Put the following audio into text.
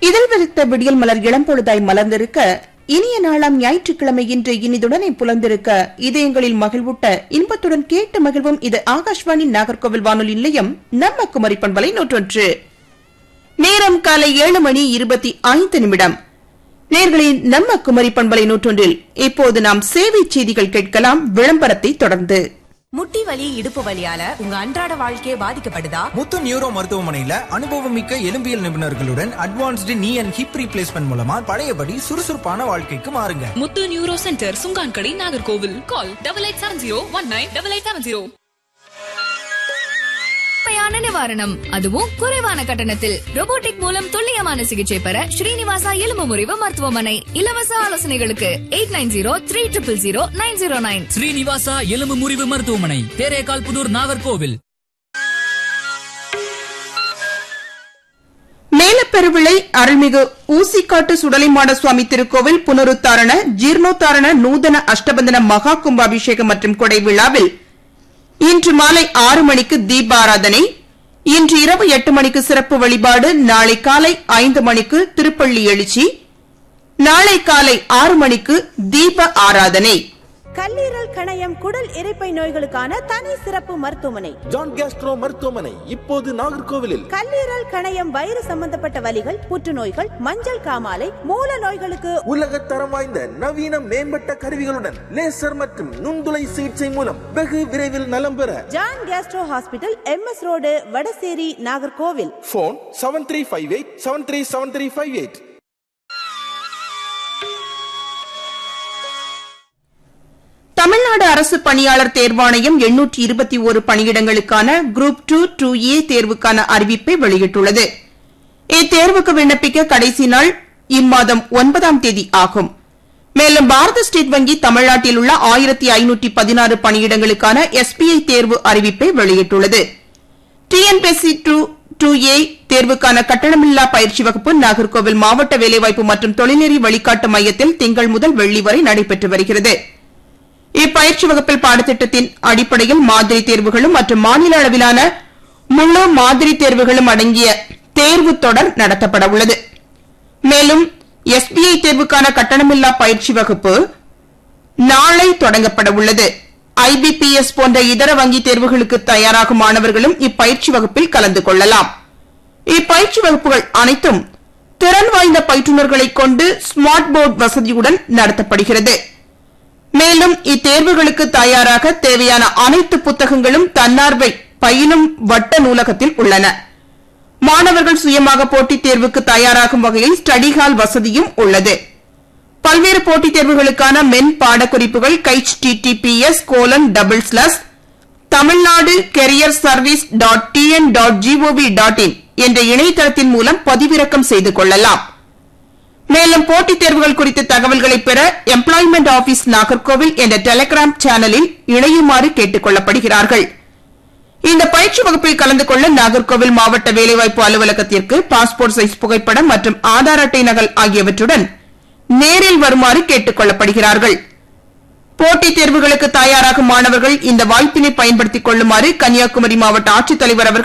இதழ் விரித்த விடியல் மலர் இளம்பொழுதாய் மலர்ந்திருக்க இனிய நாளாம் ஞாயிற்றுக்கிழமை இன்று இனிதுடனே புலர்ந்திருக்க இதயங்களில் மகிழ்வூட்ட இன்பத்துடன் கேட்டு மகிழ்வும் இது ஆகாஷ்வாணி நாகர்கோவில் வானொலி நிலையம் நம்ம குமரி பண்பலை நூற்றொன்று நேரம் காலை ஏழு மணி இருபத்தி ஐந்து நிமிடம் நேர்களின் நம்ம குமரி பண்பலை நூற்றொன்றில் இப்போது நாம் சேவை செய்திகள் கேட்கலாம் விளம்பரத்தை தொடர்ந்து முட்டி வலி இடுப்பு வலியால உங்க அன்றாட வாழ்க்கையே பாதிக்கப்படுதா முத்து நியூரோ மருத்துவமனையில அனுபவமிக்க எலும்பியல் நிபுணர்களுடன் அட்வான்ஸ்டு நீ அண்ட் ஹிப் ரீப்ளேஸ்மெண்ட் மூலமா பழையபடி சுறுசுறுப்பான வாழ்க்கைக்கு மாறுங்க Muthu neuro centre Sungankadai Nagercoil call double eight seven zero one nine double eight seven zero உண்மையான நிவாரணம் அதுவும் குறைவான கட்டணத்தில் robotic மூலம் துல்லியமான சிகிச்சை பெற ஸ்ரீனிவாசா எலும்பு முறிவு மருத்துவமனை இலவச ஆலோசனைகளுக்கு eight nine zero three triple zero nine zero nine Srinivasa எலும்பு முறிவு மருத்துவமனை தேரேகால் புதூர் நாகர்கோவில் மேலப்பெருவிளை அருள்மிகு ஊசிக்காட்டு சுடலைமாட சுவாமி திருக்கோவில் புனருத்தாரண ஜீர்ணோத்தாரண நூதன அஷ்டபந்தன மகா கும்பாபிஷேகம் மற்றும் கொடை விழாவில் இன்று மாலை ஆறு மணிக்கு தீபாராதனை இன்று இரவு எட்டு மணிக்கு சிறப்பு வழிபாடு நாளை காலை ஐந்து மணிக்கு திருப்பள்ளி எழுச்சி நாளை காலை ஆறு மணிக்கு தீப ஆராதனை கல்லீரல் கணையம் குடல் இரைப்பை நோய்களுக்கான தனி சிறப்பு மருத்துவமனை ஜான் கேஸ்ட்ரோ மருத்துவமனை இப்போது நாகர்கோவிலில் கல்லீரல் கணையம் வயிறு சம்பந்தப்பட்ட வலிகள் புற்றுநோய்கள் மஞ்சள் காமாலை மூல நோய்களுக்கு உலக தரம் வாய்ந்த நவீன மேம்பட்ட கருவிகளுடன் லேசர் மற்றும் நுண்துளை சிகிச்சை மூலம் வெகு விரைவில் நலம் பெற John gastro hospital M S road Vadasery Nagercoil phone seven three five eight seven three seven three five eight Tamil Nadu அரசு பணியாளர் தேர்வாணையம் எண்ணூற்றி இருபத்தி ஒரு பணியிடங்களுக்கான குரூப் டூ டூ ஏ தேர்வுக்கான அறிவிப்பை வெளியிட்டுள்ளது இத்தேர்வுக்கு விண்ணப்பிக்க கடைசி நாள் இம்மாதம் ஒன்பதாம் தேதி ஆகும் மேலும் பாரத ஸ்டேட் வங்கி தமிழ்நாட்டில் உள்ள ஆயிரத்தி ஐநூற்றி பதினாறு பணியிடங்களுக்கான எஸ்பிஐ தேர்வு அறிவிப்பை வெளியிட்டுள்ளது டிஎன்பிஎஸ்சி டூ டூ ஏ தேர்வுக்கான கட்டணமில்லா பயிற்சி வகுப்பு நாகர்கோவில் மாவட்ட வேலைவாய்ப்பு மற்றும் தொழில்நெறி வழிகாட்டு மையத்தில் திங்கள் முதல் வெள்ளி வரை நடைபெற்று வருகிறது இப்பயிற்சி வகுப்பில் பாடத்திட்டத்தின் அடிப்படையில் மாதிரி தேர்வுகளும் மற்றும் மாநில அளவிலான முழு மாதிரி தேர்வுகளும் அடங்கிய தேர்வு தொடர் நடத்தப்பட உள்ளது மேலும் எஸ்பிஐ தேர்வுக்கான கட்டணமில்லா பயிற்சி வகுப்பு நாளை தொடங்கப்பட உள்ளது ஐபிபிஎஸ் போன்ற இதர வங்கி தேர்வுகளுக்கு தயாராகும் மாணவர்களும் இப்பயிற்சி வகுப்பில் கலந்து கொள்ளலாம் இப்பயிற்சி வகுப்புகள் அனைத்தும் திறன் வாய்ந்த பயிற்றுநர்களைக் கொண்டு ஸ்மார்ட் போர்டு வசதியுடன் நடத்தப்படுகிறது மேலும் இத்தேர்வுகளுக்கு தயாராக தேவையான அனைத்து புத்தகங்களும் தன்னார்வை பயிலும் வட்ட நூலகத்தில் உள்ளன மாணவர்கள் சுயமாக போட்டித் தேர்வுக்கு தயாராகும் வகையில் ஸ்டடி ஹால் வசதியும் உள்ளது பல்வேறு போட்டித் தேர்வுகளுக்கான மென் பாடக்குறிப்புகள் கைச் HTTPS colon double slash Tamil Nadu career service dot TN dot GOV dot in என்ற இணையதளத்தின் மூலம் பதிவிறக்கம் செய்து கொள்ளலாம் மேலும் போட்டித் தேர்வுகள் குறித்த தகவல்களை பெற எம்ப்ளாய்மெண்ட் ஆபீஸ் நாகர்கோவில் என்ற டெலிகிராம் சேனலில் இணையுமாறு கேட்டுக் கொள்ளப்படுகிறார்கள் இந்த பயிற்சி வகுப்பில் கலந்து கொள்ள நாகர்கோவில் மாவட்ட வேலைவாய்ப்பு அலுவலகத்திற்கு பாஸ்போர்ட் சைஸ் புகைப்படம் மற்றும் ஆதார் அட்டை நகல் ஆகியவற்றுடன் நேரில் வருமாறு கேட்டுக் கொள்ளப்படுகிறார்கள் போட்டித் தேர்வுகளுக்கு தயாராகும் மாணவர்கள் இந்த வாய்ப்பினை பயன்படுத்திக் கொள்ளுமாறு கன்னியாகுமரி மாவட்ட ஆட்சித்தலைவர் அவர்கள்